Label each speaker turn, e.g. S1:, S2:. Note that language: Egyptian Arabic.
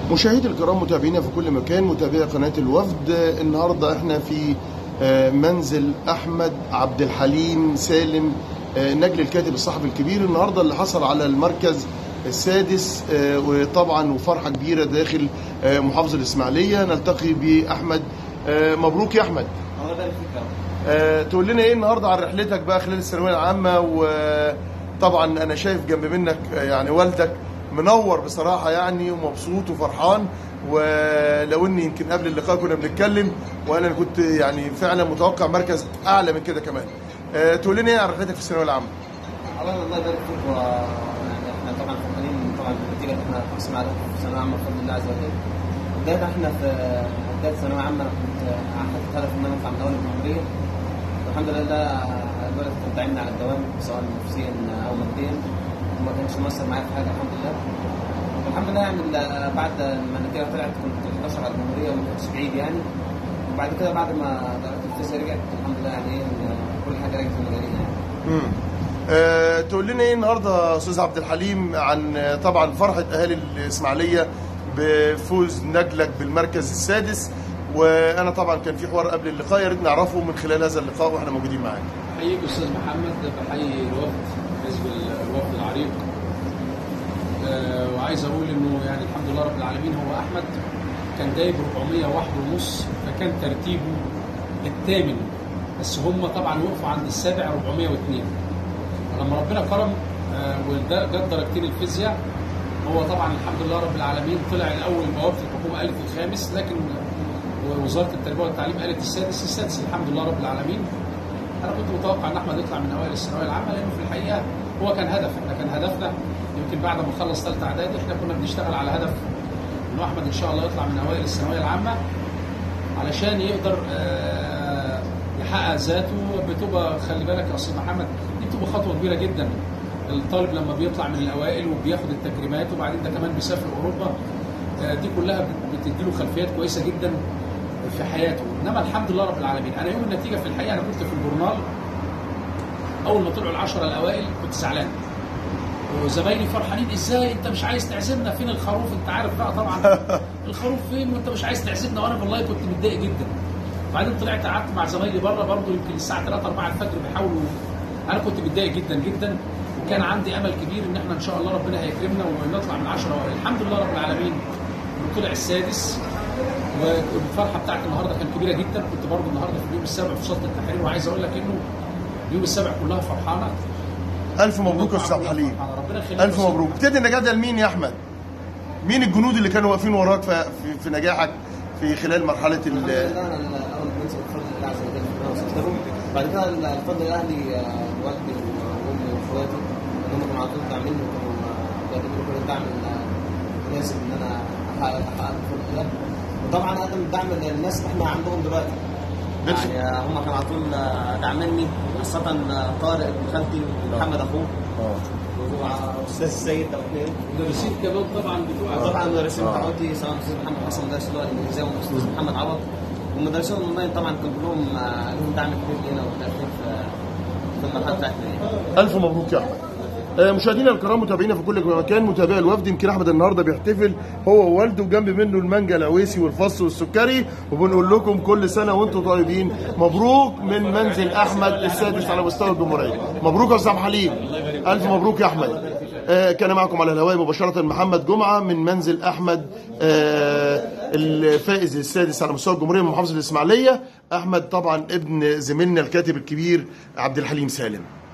S1: مشاهدي الكرام متابعينا في كل مكان متابعي قناة الوفد النهاردة احنا في آه، منزل أحمد عبد الحليم سالم آه، نجل الكاتب الصحفي الكبير النهاردة اللي حصل على المركز السادس آه، وطبعا وفرحة كبيرة داخل آه، محافظة الإسماعيلية نلتقي بأحمد آه، مبروك يا أحمد
S2: الله يبارك فيك يا رب.
S1: آه، تقول لنا ايه النهارده عن رحلتك بقى خلال الثانويه العامه وطبعا انا شايف جنب منك آه، يعني والدك منور بصراحه يعني ومبسوط وفرحان ولو اني يمكن قبل اللقاء كنا بنتكلم وانا كنت يعني فعلا متوقع مركز اعلى من كده كمان آه، تقول لنا ايه عن رحلتك في الثانويه العامه
S2: اولا الله يبارك فيك و يعني احنا طبعا فرحانين طبعا بالنتيجه اللي احنا حصلنا عليها في الثانويه العامه بفضل الله عز وجل. بدايه احنا في بدايه الثانويه العامه انا كنت حاطط هدف ان انا اطلع من اول الجمهوريه. والحمد لله ده الولد كان داعمني على الدوام سواء نفسيا او ماديا وما كانش مؤثر معايا في حاجه الحمد لله. والحمد لله يعني ال- بعد ما النتيجه طلعت كنت 11 على الجمهوريه وما كنتش بعيد يعني. وبعد كده بعد ما درجه الفيزياء رجعت الحمد لله يعني ايه كل حاجه رجعت في مجاليها يعني.
S1: مم. آه، تقول لنا ايه النهارده يا استاذ عبد الحليم عن آه، طبعا فرحه اهالي الاسماعيليه بفوز نجلك بالمركز السادس وانا طبعا كان في حوار قبل اللقاء يا ريت نعرفه من خلال هذا اللقاء واحنا موجودين معاك
S3: بحييك استاذ محمد بحيي الوفد حزب الوفد العريق آه، وعايز اقول انه يعني الحمد لله رب العالمين هو احمد كان جايب 401 ونص فكان ترتيبه الثامن بس هم طبعا وقفوا عند السابع 402 فلما ربنا كرم آه، وده جت درجتين الفيزياء هو طبعا الحمد لله رب العالمين طلع الاول بوابه الحكومه قالت الخامس لكن وزاره التربيه والتعليم قالت السادس السادس الحمد لله رب العالمين انا كنت متوقع ان احمد يطلع من اوائل الثانويه العامه لانه في الحقيقه هو كان هدف احنا كان هدفنا يمكن بعد ما خلص ثالثه اعدادي احنا كنا بنشتغل على هدف انه احمد ان شاء الله يطلع من اوائل الثانويه العامه علشان يقدر آه، يحقق ذاته بتبقى خلي بالك يا استاذ محمد دي بتبقى خطوه كبيره جدا الطالب لما بيطلع من الاوائل وبياخد التكريمات وبعدين ده كمان بيسافر اوروبا آه، دي كلها بتديله خلفيات كويسه جدا في حياته انما الحمد لله رب العالمين انا يوم النتيجه في الحقيقه انا كنت في الجورنال اول ما طلعوا العشره الاوائل كنت زعلان وزمايلي فرحانين ازاي انت مش عايز تعزمنا فين الخروف انت عارف بقى طبعا الخروف فين وانت مش عايز تعزمنا وانا والله كنت متضايق جدا بعدين طلعت قعدت مع زمايلي بره برضه يمكن الساعه 3 4 الفجر بيحاولوا انا كنت متضايق جدا جدا وكان عندي امل كبير ان احنا ان شاء الله ربنا هيكرمنا ونطلع من 10 اوائل الحمد لله رب العالمين إنه طلع السادس والفرحه بتاعت النهارده كانت كبيره جدا كنت برضه النهارده في اليوم السابع في صاله التحرير وعايز اقول لك انه اليوم السابع كلها فرحانه
S1: الف مبروك يا استاذ عبد الحليم
S3: فرحانة. ربنا يخليك
S1: الف
S3: يا أستاذ
S1: مبروك ابتدي النجاح ده لمين يا احمد مين الجنود اللي كانوا واقفين وراك في, في, في نجاحك في خلال مرحله
S2: الحمد
S1: ال
S2: لله انا الاول بنسى بفضل الله عز وجل ربنا وصلت لهم بعد كده الفضل الاهلي آه، والدي وامي واخواتي ان هم كانوا على طول داعميني وكانوا آه، بيقدموا لي كل الدعم المناسب ان انا احقق احقق الفضل ده وطبعا اقدم الدعم للناس اللي احنا عندهم دلوقتي
S1: بس-
S2: يعني آه، هم كانوا على طول آه، داعميني خاصة آه، طارق ابن خالتي ومحمد اخوه واستاذ السيد ده واثنين
S3: المدرسين كمان طبعا بتوع
S2: طبعا المدرسين بتاعتي سواء الاستاذ محمد حسن مدرس اللغه الانجليزيه والاستاذ محمد عوض والمدرسين الاونلاين طبعا كان كلهم آه، لهم دعم كبير لينا وتاثير في في المرحله بتاعتنا يعني.
S1: الف مبروك يا احمد آه، مشاهدينا الكرام متابعينا في كل مكان متابعي الوفد يمكن احمد النهارده بيحتفل هو ووالده وجنب منه المانجا العويسي والفص والسكري وبنقول لكم كل سنه وانتم طيبين مبروك من منزل احمد السادس على مستوى الجمهوريه مبروك يا استاذ عبد الحليم الف مبروك يا احمد آه، كان معكم على الهواء مباشره محمد جمعه من منزل احمد آه، الفائز السادس على مستوى الجمهوريه من محافظه الاسماعيليه احمد طبعا ابن زميلنا الكاتب الكبير عبد الحليم سالم